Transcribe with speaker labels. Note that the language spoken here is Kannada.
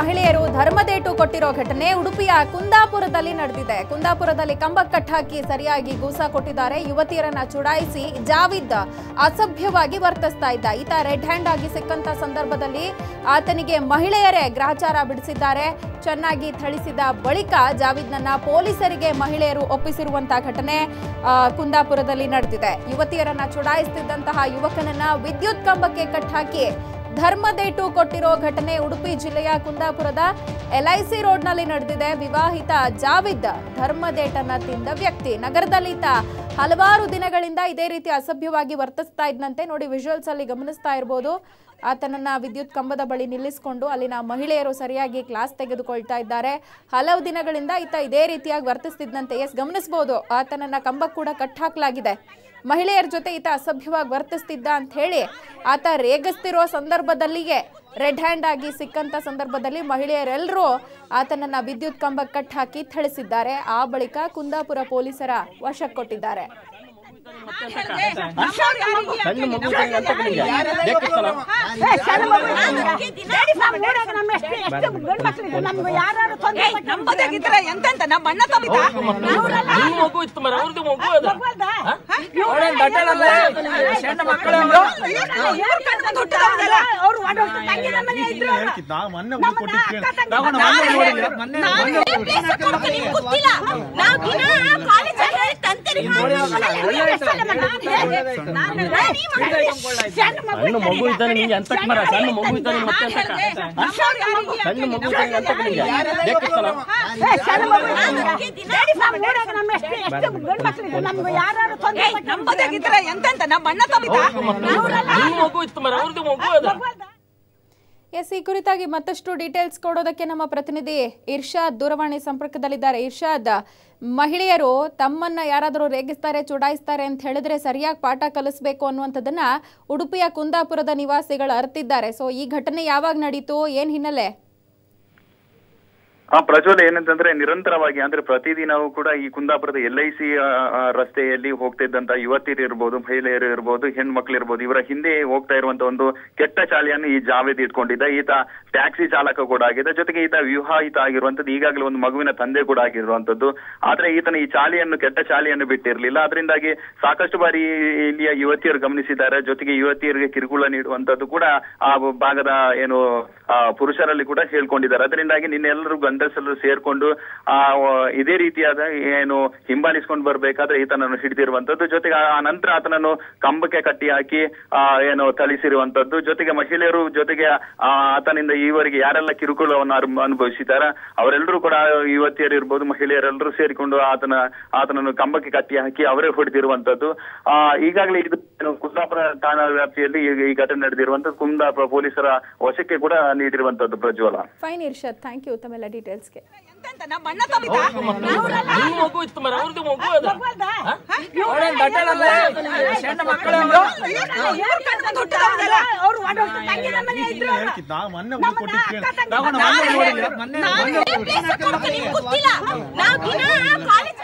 Speaker 1: ಮಹಿಳೆಯರು ಧರ್ಮದೇಟು ಕೊಟ್ಟಿರೋ ಘಟನೆ ಉಡುಪಿಯ ಕುಂದಾಪುರದಲ್ಲಿ ನಡೆದಿದೆ ಕುಂದಾಪುರದಲ್ಲಿ ಕಂಬಕ್ಕೆ ಕಟ್ಟಾಕಿ ಸರಿಯಾಗಿ ಗೂಸ ಕೊಟ್ಟಿದ್ದಾರೆ ಯುವತಿಯರನ್ನ ಚುಡಾಯಿಸಿ ಜಾವಿದ್ ಅಸಭ್ಯವಾಗಿ ವರ್ತಿಸ್ತಾ ಇದ್ದ ಈತ ರೆಡ್ ಹ್ಯಾಂಡ್ ಆಗಿ ಸಿಕ್ಕಂತ ಸಂದರ್ಭದಲ್ಲಿ ಆತನಿಗೆ ಮಹಿಳೆಯರೇ ಗ್ರಹಚಾರ ಬಿಡಿಸಿದ್ದಾರೆ ಚೆನ್ನಾಗಿ ಥಳಿಸಿದ ಬಳಿಕ ಜಾವಿದ್ನನ್ನ ಪೊಲೀಸರಿಗೆ ಮಹಿಳೆಯರು ಒಪ್ಪಿಸಿರುವಂತಹ ಘಟನೆ ಆ, ಕುಂದಾಪುರದಲ್ಲಿ ನಡೆದಿದೆ ಯುವತಿಯರನ್ನ ಚುಡಾಯಿಸುತ್ತಿದ್ದಂತಹ ಯುವಕನನ್ನ ವಿದ್ಯುತ್ ಕಂಬಕ್ಕೆ ಕಟ್ಟಾಕಿ ಧರ್ಮದೇಟು ಕೊಟ್ಟಿರೋ ಘಟನೆ ಉಡುಪಿ ಜಿಲ್ಲೆಯ ಕುಂದಾಪುರದ ಎಲ್ಐಸಿ ರೋಡ್ನಲ್ಲಿ ನಡೆದಿದೆ ವಿವಾಹಿತ ಜಾವಿದ್ ಧರ್ಮದೇಟನ್ನ ತಿಂದ ವ್ಯಕ್ತಿ ನಗರದಲ್ಲಿದ್ದ ಹಲವಾರು ದಿನಗಳಿಂದ ಇದೇ ರೀತಿ ಅಸಭ್ಯವಾಗಿ ವರ್ತಿಸ್ತಾ ಇದ್ದಂತೆ ನೋಡಿ ವಿಜುವಲ್ಸ್ ಅಲ್ಲಿ ಗಮನಿಸ್ತಾ ಇರ್ಬೋದು ಆತನನ್ನ ವಿದ್ಯುತ್ ಕಂಬದ ಬಳಿ ನಿಲ್ಲಿಸಿಕೊಂಡು ಅಲ್ಲಿನ ಮಹಿಳೆಯರು ಸರಿಯಾಗಿ ಕ್ಲಾಸ್ ತೆಗೆದುಕೊಳ್ತಾ ಇದ್ದಾರೆ ಹಲವು ದಿನಗಳಿಂದ ಈತ ಇದೇ ರೀತಿಯಾಗಿ ವರ್ತಿಸ್ತಿದ್ದಂತೆ ಎಸ್ ಗಮನಿಸಬಹುದು ಆತನನ್ನ ಕಂಬಕ್ಕೆ ಕೂಡ ಕಟ್ಟಾಕ್ಲಾಗಿದೆ ಮಹಿಳೆಯರ ಜೊತೆ ಈತ ಅಸಭ್ಯವಾಗಿ ವರ್ತಿಸ್ತಿದ್ದ ಅಂತ ಹೇಳಿ ಆತ ರೇಗಿಸ್ತಿರೋ ಸಂದರ್ಭದಲ್ಲಿಯೇ ರೆಡ್ ಹ್ಯಾಂಡ್ ಆಗಿ ಸಿಕ್ಕಂತ ಸಂದರ್ಭದಲ್ಲಿ ಮಹಿಳೆಯರೆಲ್ಲರೂ ಆತನನ್ನ ವಿದ್ಯುತ್ ಕಂಬಕ್ಕೆ ಕಟ್ ಹಾಕಿ ಥಳಿಸಿದ್ದಾರೆ ಆ ಬಳಿಕ ಕುಂದಾಪುರ ಪೊಲೀಸರ ವಶಕ್ಕೆ ಕೊಟ್ಟಿದ್ದಾರೆ
Speaker 2: ಸಣ್ಣ ಮಗು ಕೈಗೆ ಅಂತ ಕಲಿಗೆ. ಬೇಕಿತ್ತಲ್ಲ?
Speaker 3: ನಂಬದಾಗಿದ್ರೆ ಎಂತೆಂತ ನಮ್ಮ ಅಣ್ಣ ತಂದಿದ್ದ
Speaker 2: ನಿಮ್ ಮಗು ಇತ್ತು ಮರ ಅವ್ರದ್ದು ಮಗು ಅದ ಅವಳೇನ್ ದಡ್ಡಲ್ಲ ಅಲ್ಲ, ಸಣ್ಣ ಮಕ್ಕಳು ಅವ್ರು.
Speaker 3: ಅವ್ರು ತಂಗಿ
Speaker 4: ನಾ ಮೊನ್ನೆ ಹೋಗಿ ಕೊಟ್ಟಿದ್ದು ಕೇಳು.
Speaker 2: ತಗೊಂಡು ಮೊನ್ನೆ ನೋಡಿಲ್ಲ, ಮೊನ್ನೆ
Speaker 3: ಗೊತ್ತಿಲ್ಲ ನಾವು ದಿನ ಕಾಲೇಜಲ್ಲಿ ತಂತರಿ
Speaker 2: ಒಳ್ಳೆ ಆಯ್ತು. ಸಣ್ಣ ಮಗು ಇದ್ದಾನೆ ನಿಂಗೆ ಅಂತ ಮರ ಸಣ್ಣ ಮಗು ಇದ್ದಾನೆ ಮತ್ತೆ ಅಂತ ಸಣ್ಣ ಮಗು ಕೈಗೆ ಅಂತ ಕಲಿಗೆ. ಬೇಕಿತ್ತಲ್ಲ?
Speaker 3: ನಂಬದಾಗಿದ್ರೆ ಎಂತೆಂತ ನಮ್ಮ ಅಣ್ಣ ತಂದಿದ್ದ
Speaker 2: ನಿಮ್ ಮಗು ಇತ್ತು ಮರ ಅವ್ರದ್ದು ಮಗು ಅದ
Speaker 1: ಎಸ್ ಈ ಕುರಿತಾಗಿ ಮತ್ತಷ್ಟು ಡೀಟೇಲ್ಸ್ ಕೊಡೋದಕ್ಕೆ ನಮ್ಮ ಪ್ರತಿನಿಧಿ ಇರ್ಷಾದ್ ದೂರವಾಣಿ ಸಂಪರ್ಕದಲ್ಲಿದ್ದಾರೆ ಇರ್ಷಾದ್ ಮಹಿಳೆಯರು ತಮ್ಮನ್ನ ಯಾರಾದರೂ ರೇಗಿಸ್ತಾರೆ ಚುಡಾಯಿಸ್ತಾರೆ ಅಂತ ಹೇಳಿದ್ರೆ ಸರಿಯಾಗಿ ಪಾಠ ಕಲಿಸ್ಬೇಕು ಅನ್ನುವಂಥದ್ದನ್ನ ಉಡುಪಿಯ ಕುಂದಾಪುರದ ನಿವಾಸಿಗಳು ಅರ್ತಿದ್ದಾರೆ ಸೊ ಈ ಘಟನೆ ಯಾವಾಗ ನಡೀತು ಏನ್ ಹಿನ್ನೆಲೆ
Speaker 5: ಆ ಪ್ರಜ್ವಲ್ ಏನಂತಂದ್ರೆ ನಿರಂತರವಾಗಿ ಅಂದ್ರೆ ಪ್ರತಿದಿನವೂ ಕೂಡ ಈ ಕುಂದಾಪುರದ ಎಲ್ ಐ ಸಿ ರಸ್ತೆಯಲ್ಲಿ ಹೋಗ್ತಿದ್ದಂತ ಯುವತಿಯರು ಇರ್ಬೋದು ಮಹಿಳೆಯರು ಇರ್ಬೋದು ಹೆಣ್ಮಕ್ಳು ಇರ್ಬೋದು ಇವರ ಹಿಂದೆ ಹೋಗ್ತಾ ಇರುವಂತ ಒಂದು ಕೆಟ್ಟ ಚಾಲಿಯನ್ನು ಈ ಜಾವೇದ್ ಇಟ್ಕೊಂಡಿದ್ದ ಈತ ಟ್ಯಾಕ್ಸಿ ಚಾಲಕ ಕೂಡ ಆಗಿದೆ ಜೊತೆಗೆ ಈತ ವಿವಾಹಿತ ಆಗಿರುವಂತದ್ದು ಈಗಾಗಲೇ ಒಂದು ಮಗುವಿನ ತಂದೆ ಕೂಡ ಆಗಿರುವಂತದ್ದು ಆದ್ರೆ ಈತನ ಈ ಚಾಲಿಯನ್ನು ಕೆಟ್ಟ ಚಾಲಿಯನ್ನು ಬಿಟ್ಟಿರ್ಲಿಲ್ಲ ಅದರಿಂದಾಗಿ ಸಾಕಷ್ಟು ಬಾರಿ ಇಲ್ಲಿಯ ಯುವತಿಯರು ಗಮನಿಸಿದ್ದಾರೆ ಜೊತೆಗೆ ಯುವತಿಯರಿಗೆ ಕಿರುಕುಳ ನೀಡುವಂತದ್ದು ಕೂಡ ಆ ಭಾಗದ ಏನು ಆ, ಪುರುಷರಲ್ಲಿ ಕೂಡ ಹೇಳ್ಕೊಂಡಿದ್ದಾರೆ ಅದರಿಂದಾಗಿ ನಿನ್ನೆಲ್ಲರೂ ಗಂಡಸರು ಸೇರ್ಕೊಂಡು ಆ ವ- ಇದೇ ರೀತಿಯಾದ ಏನು ಹಿಂಬಾಲಿಸ್ಕೊಂಡು ಬರ್ಬೇಕಾದ್ರೆ ಈತನನ್ನು ಹಿಡಿದಿರುವಂತದ್ದು ಜೊತೆಗೆ ಆ ನಂತರ ಆತನನ್ನು ಕಂಬಕ್ಕೆ ಕಟ್ಟಿ ಹಾಕಿ ಆ ಏನು ಥಳಿಸಿರುವಂತದ್ದು ಜೊತೆಗೆ ಮಹಿಳೆಯರು ಜೊತೆಗೆ ಆ ಆತನಿಂದ ಈವರೆಗೆ ಯಾರೆಲ್ಲ ಕಿರುಕುಳವನ್ನು ಅರ್- ಅನುಭವಿಸಿದಾರ ಅವರೆಲ್ಲರೂ ಕೂಡ ಯುವತಿಯರು ಇರ್ಬೋದು ಮಹಿಳೆಯರೆಲ್ಲರೂ ಸೇರಿಕೊಂಡು ಆತನ ಆತನನ್ನು ಕಂಬಕ್ಕೆ ಕಟ್ಟಿ ಹಾಕಿ ಅವರೇ ಹೊಡೆದಿರುವಂತದ್ದು ಆ ಈಗಾಗಲೇ ಇದು ಏನು ಕುಂದಾಪುರ ಠಾಣಾ ವ್ಯಾಪ್ತಿಯಲ್ಲಿ ಈ- ಈ ಘಟನೆ ನಡೆದಿರುವಂತದ್ದು ಕುಂದಾಪುರ ಪೊಲೀಸರ ವಶಕ್ಕೆ ಕೂಡ ನೀಡಿರುವಂತದ್ದು Prajwal
Speaker 1: fine Irshad thank you ತಮ್ಮೆಲ್ಲ ಡೀಟೇಲ್ಸ್ಗೆ
Speaker 3: ಎಂತೆಂತ ನಮ್ಮ ಅಣ್ಣ ತಂದಿದ್ದ
Speaker 2: ನಿಮ್ ಮಗು ಇತ್ತು ಮರ ಅವ್ರದ್ದು ಮಗು ಅದ ಅವಳೇನ್ ದಡ್ಡಲ್ಲ ಅಲ್ಲ, ಸಣ್ಣ ಮಕ್ಕಳು ಅವ್ರು.
Speaker 3: ಅವ್ರು
Speaker 4: ಹೇಳ್ತಿದ್ದು ನಾ ಮೊನ್ನೆ ಹೋಗಿ ಕೊಟ್ಟಿದ್ದು ಕೇಳು.
Speaker 2: ತಗೊಂಡು ಮೊನ್ನೆ ನೋಡಿಲ್ಲ, ಮೊನ್ನೆ
Speaker 3: ಗೊತ್ತಿಲ್ಲ ನಾವು ದಿನ ಕಾಲೇಜ್